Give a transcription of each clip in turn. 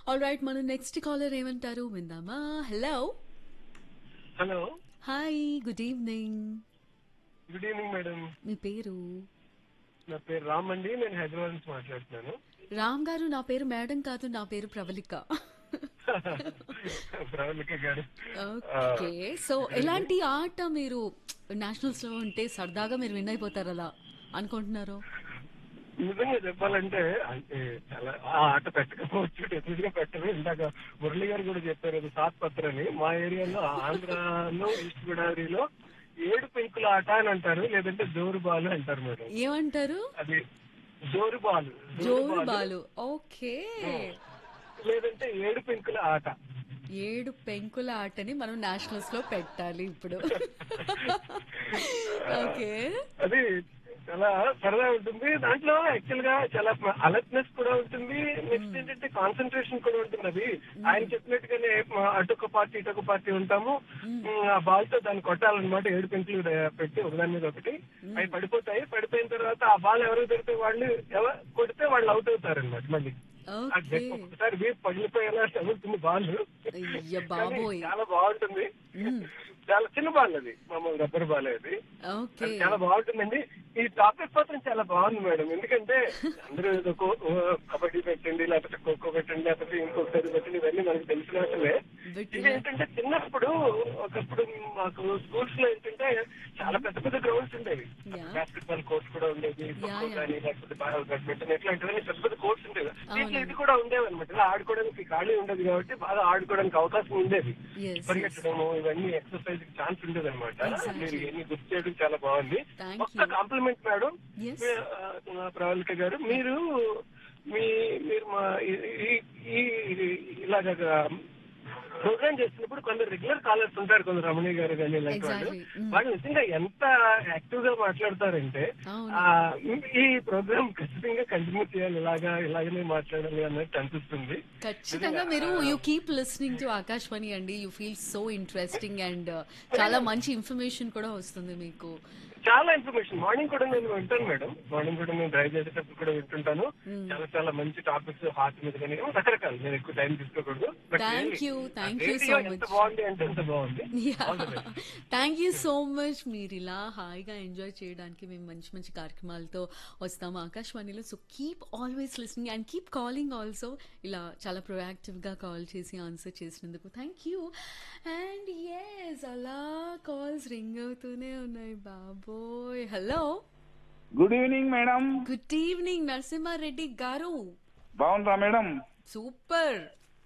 All right మన next caller ఏమంటారు విందామా hello hello hi good evening good evening madam మీ పేరు నా పేరు రామ్ అండి నేను హైదరాబాద్ నుంచి మాట్లాడుతున్నాను రామ్ గారు నా పేరు మేడం కాదు నా పేరు ప్రవళిక ప్రవళిక గారు ఓకే సో ఎలాంటి ఆట మీరు నేషనల్స్ లో ఉంటే సరదాగా మీరు విన్ అయిపోతారు అలా అనుకుంటున్నారు నిజంగా చెప్పాలంటే అంటే చాలా ఆ ఆట పెట్టకపోవచ్చు డెఫినెట్ గా పెట్టరు ఇందాక మురళి గారు కూడా చెప్పారు అది సాత్ పత్ర అని మా ఏరియాలో ఆంధ్రాలో ఈస్ట్ గోదావరిలో ఏడు పెంకుల ఆట అని అంటారు లేదంటే జోరు బాలు అంటారు మేడం ఏమంటారు అది జోరు బాలు జోరు బాలు ఓకే లేదంటే ఏడు పెంకుల ఆట ఏడు పెంకుల ఆటని మనం నేషనల్స్ లో పెట్టాలి ఇప్పుడు ఓకే అది చాలా సరదా ఉంటుంది దాంట్లో యాక్చువల్ గా చాలా అలర్ట్నెస్ కూడా ఉంటుంది నెక్స్ట్ ఏంటంటే కాన్సన్ట్రేషన్ కూడా ఉంటుంది అది ఆయన చెప్పినట్టుగానే మా అటు ఒక పార్టీ ఇటు ఒక పార్టీ ఉంటాము ఉమ్, ఆ బాల్ తో దాన్ని కొట్టాలన్నమాట ఏడు పెంకులు పెట్టి ఒకదాని మీద ఒకటి అవి పడిపోతాయి పడిపోయిన తర్వాత ఆ బాల్ ఎవరికి దొరికితే వాళ్ళు ఎవరు కొడితే వాళ్ళు అవుట్ అవుతారు అనమాట మళ్ళీ ఆ ఓకే గట్టి ఒకసారి వీపు పగిలిపోయేలా తగులుతుంది బాల్ అయ్య బాబోయ్ చాలా బాగుంటుంది మ్మ్. చాలా చిన్న బాల్ అది మామూలు రబ్బర్ బాల్ అది ఓకే అది చాలా బాగుంటుందండి ఈ టాపిక్ మాత్రం చాలా బాగుంది మేడం ఎందుకంటే అందరూ ఏదో ఖో- ఓ, కబడ్డీ పెట్టండి లేకపోతే ఖోఖో పెట్టండి లేకపోతే ఇంకొకటి పెట్టండి ఇవన్నీ మనకు తెలిసిన వాటిలే But ఇవి ఏంటంటే చిన్నప్పుడు ఒకప్పుడు మాకు స్కూల్స్ లో ఏంటంటే చాలా పెద్ద పెద్ద గ్రౌండ్స్ ఉండేవి Yeah. బాస్కెట్ బాల్ కోర్ట్స్ కూడా ఉండేవి ఖోఖో yeah. కానీ లేకపోతే బ్యాడ్మింటన్ ఇట్లాంటివన్నీ పెద్ద పెద్ద కోర్ట్స్ ఉండేవి దీంట్లో అవునండి. ఇది కూడా ఉండేవి అనమాట ఇలా ఆడుకోవడానికి ఖాళీ ఉండదు కాబట్టి బాగా ఆడుకోవడానికి అవకాశం ఉండేది Yes, పరిగెత్తడము ఇవన్నీ ఎక్సర్సైజ్ ఛాన్స్ ఉండేది అనమాట Exactly. మీరు ఇవన్నీ గుర్తు చేయడం చాలా బాగుంది Thank ఒక్క you. Compliment madam Yes. మీ- ఆ, ప్రవళిక గారు మీరు మీ మీరు మా ఈ- ఈ- ఈ ఇలాగ ప్రోగ్రామ్ చేసినప్పుడు కొందరు రెగ్యులర్ కాలర్స్ ఉంటారు కొందరు రమణి గారు కానీ ఇలాంటి వాళ్ళు Exactly. Mm. వాళ్ళు నిజంగా ఎంత యాక్టివ్ గా మాట్లాడతారంటే అవును. ఆ, ఈ ప్రోగ్రామ్ ఖచ్చితంగా కంటిన్యూ చేయాలి ఇలాగా ఇలాగనే మాట్లాడాలి అన్నట్టు అనిపిస్తుంది ఖచ్చితంగా మీరు you keep listening to Akashvani అండి you feel so interesting and చాలా మంచి ఇన్ఫర్మేషన్ కూడా వస్తుంది మీకు చాలా ఇన్ఫర్మేషన్ మార్నింగ్ కూడా నేను వింటాను మేడం మార్నింగ్ కూడా నేను డ్రైవ్ చేసేటప్పుడు కూడా వింటుంటాను చాలా చాలా మంచి టాపిక్స్ హార్ట్ మీద కానీ రకరకాలు నేను ఎక్కువ టైం తీసుకోకూడదు But Thank really, you, ఆ thank you radio so ఎంత much. బాగుంది అంటే ఎంత బాగుంది All the best. Thank you so much మీరు ఇలా హాయిగా ఎంజాయ్ చేయడానికి మేము మంచి మంచి కార్యక్రమాలతో వస్తాము ఆకాశవాణిలో so keep always listening and keep calling also ఇలా చాలా ప్రొయాక్టివ్గా కాల్ చేసి ఆన్సర్ చేసినందుకు థ్యాంక్ యూ అండ్ ఎస్ అలా కాల్స్ రింగ్ అవుతూనే ఉన్నాయి బాబోయ్ hello good evening madam good evening Narasimhareddy garu బాగుందా మేడం సూపర్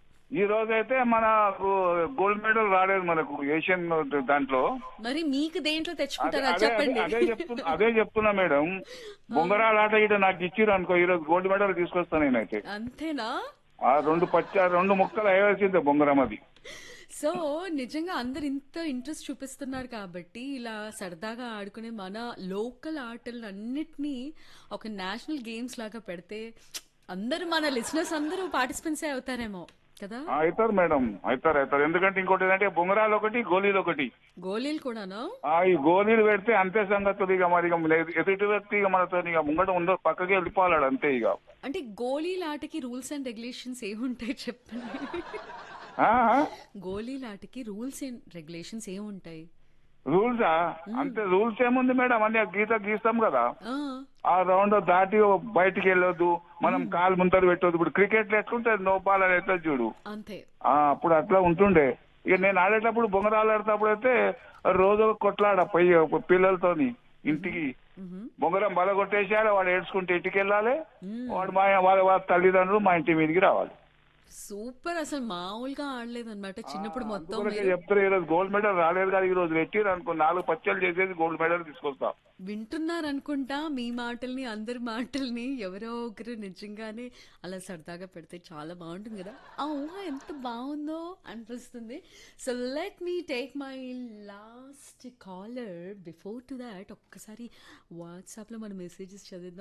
ఈ రోజైతే మనకు గోల్డ్ మెడల్ రాలేదు మనకు ఏషియన్ దాంట్లో మరి మీకు దేంట్లో అదే తెచ్చుకుంటారా అదే- చెప్పండి అదే చెప్తున్నా అదే చెప్తున్నా మేడం బొంగరాల ఆట ఇట నాకు ఇచ్చిరు అనుకో ఈ రోజు గోల్డ్ మెడల్ తీసుకొస్తాను నేనైతే అంతేనా ఆ రెండు పచ్చ రెండు ముక్కలు అయ్యాల్సిందే బొంగరం అది సో నిజంగా అందరు ఇంత ఇంట్రెస్ట్ చూపిస్తున్నారు కాబట్టి ఇలా సరదాగా ఆడుకునే మన లోకల్ ఆటలు అన్నిటినీ ఒక నేషనల్ గేమ్స్ లాగా పెడితే అందరూ మన లిసినర్స్ అందరూ పార్టిసిపెంట్సే అవుతారేమో కదా ఆ, అవుతారు మేడం అవుతారు అవుతారు ఎందుకంటే ఇంకోటి ఏంటంటే బొంగరాలు ఒకటి గోళీలు ఒకటి గోళీలు కూడానా ఆ ఈ గోళీలు పెడితే అంతే సంగతులు ఇక మరి ఇక లేదు. ఎదుటి వ్యక్తి ఇక మనతో ఇక ముంగట ఉండదు పక్కకి వెళ్ళిపోవాడు అంతే ఇక అంటే గోళీల ఆటకి రూల్స్ అండ్ రెగ్యులేషన్స్ ఏముంటాయి చెప్పండి ఆ, ఆ? గోళీల ఆటకి రూల్స్ అండ్ రెగ్యులేషన్స్ ఏముంటాయి రూల్సా అంతే రూల్స్ ఏముంది మేడం అన్ని గీత గీస్తాం కదా ఆ, ఆ రౌండ్ దాటి బయటికి వెళ్ళొద్దు మనం కాలు ముందర పెట్టొద్దు ఇప్పుడు క్రికెట్ లో ఎట్లుంటది నో బాల్ అని ఎట్లా చూడు అంతే ఆ అప్పుడు అట్లా ఉంటుండే ఇక నేను ఆడేటప్పుడు బొంగరాలు ఆడేటప్పుడు అయితే రోజు ఒక కొట్లాడ పోయి ఒక పిల్లలతోని ఇంటికి మ్హూ. బొంగరం బల కొట్టేసేయాలి వాడు ఏడ్చుకుంటే ఇంటికి వెళ్ళాలి వాడు మా వాళ్ళ వాళ్ళ తల్లిదండ్రులు మా ఇంటి మీదకి రావాలి సూపర్ అసలు మామూలుగా ఆడలేదన్నమాట చిన్నప్పుడు మొత్తం అందుకొరకే మీరు చెప్తారు ఈ రోజు గోల్డ్ మెడల్ రాలేదు కానీ ఈ రోజు పెట్టిరు అనుకో నాలుగు పచ్చళ్ళు చేసేసి గోల్డ్ మెడల్ తీసుకొస్తాం వింటున్నారనుకుంటా మీ మాటల్ని అందరి మాటల్ని ఎవరో ఒకరు నిజంగానే అలా సరదాగా పెడితే చాలా బాగుంటుంది కదా ఆ ఊహ ఎంత బాగుందో అనిపిస్తుంది so let me take my last caller before to that ఒక్కసారి వాట్సాప్లో మన మెసేజెస్ చదివిద్దాం